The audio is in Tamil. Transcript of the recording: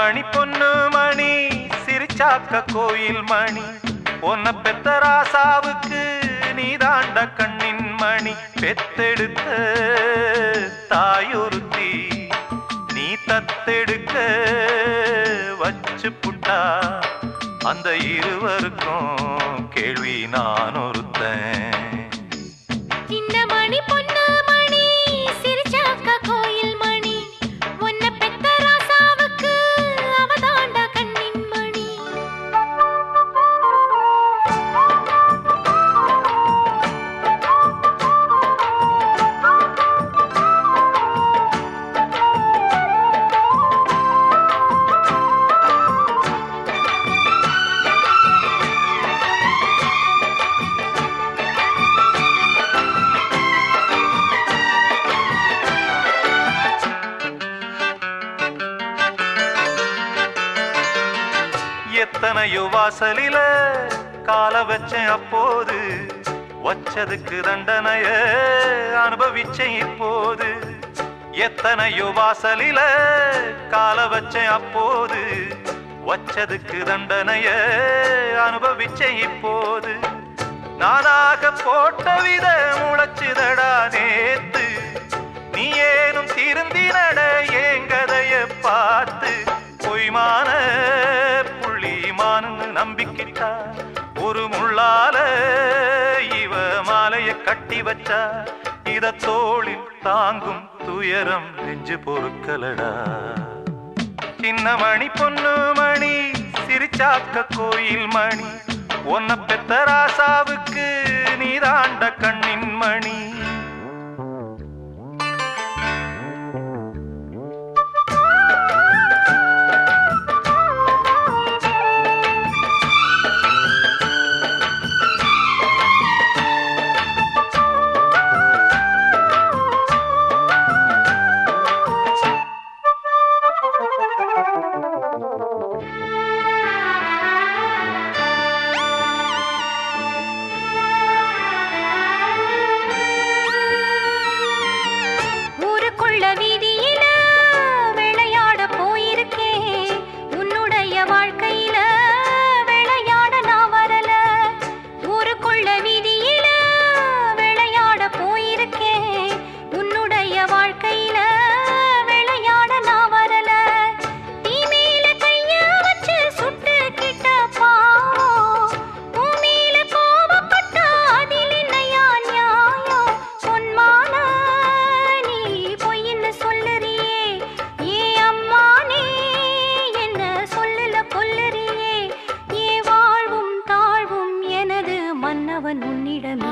மணி பொண்ணு மணி சிரிச்சாக்க கோயில் மணி உன்னை பெத்த ராசாவுக்கு நீ தாண்ட கண்ணின் மணி பெத்தெடுத்த தாயொருத்தி நீ தத்தெடுக்க வச்சு புட்டா அந்த இருவருக்கும் கேள்வி நான் ஒருத்தன் சின்ன மணி பொண்ணு மணி சிரிச்சாக்க கோயில் மணி உன்னை பெத்த ராசாவுக்கு அவதாண்ட கண்ணின் மணி எத்தனையோ வாசலில கால வச்சேன் அப்போது வச்சதுக்கு தண்டனைய அனுபவிச்சேன் இப்போது எத்தனையோ வாசலில கால வச்சேன் அப்போது வச்சதுக்கு தண்டனைய அனுபவிச்சேன் இப்போது நானாக போட்ட வித முளைச்சுதடா நேத்து நீ ஏனும் திருந்தினட ஏங்கதைய பார்த்து பொய்மான புள்ளிமானு நம்பிக்கிட்டா ஒரு முள்ளால இவ மாலைய கட்டி வச்சா இத தோளில் தாங்கும் துயரம் நெஞ்சு பொறுக்கலடா சின்ன மணி பொண்ணு மணி சிரிச்சாக்க கோயில் மணி உன்னை பெத்த ராசாவுக்கு நீதாண்ட கண்ணின் மணி ஊருக்குள்ள வீதியில விளையாட போயிருக்கேன் உன்னுடைய வாழ்க்கையில விளையாட நான் வரல ஊருக்குள்ள வீதியில விளையாட போயிருக்கேன் உன்னுடைய வாழ்க்கையில விளையாட நான் வரல நீ மேல கைய வச்சு சுட்டுக்கிட்ட பாவம் உன் மேல கோபப்பட்டா அதில் என்னையா நியாயம் பொன்மான நீ பொய்ன்னு சொல்லுறியே ஏ அம்மானே என்ன சொல்லல கொல்லுறியே ஏ வாழ்வும் தாழ்வும் எனது மன்னவன் உன்னிடமே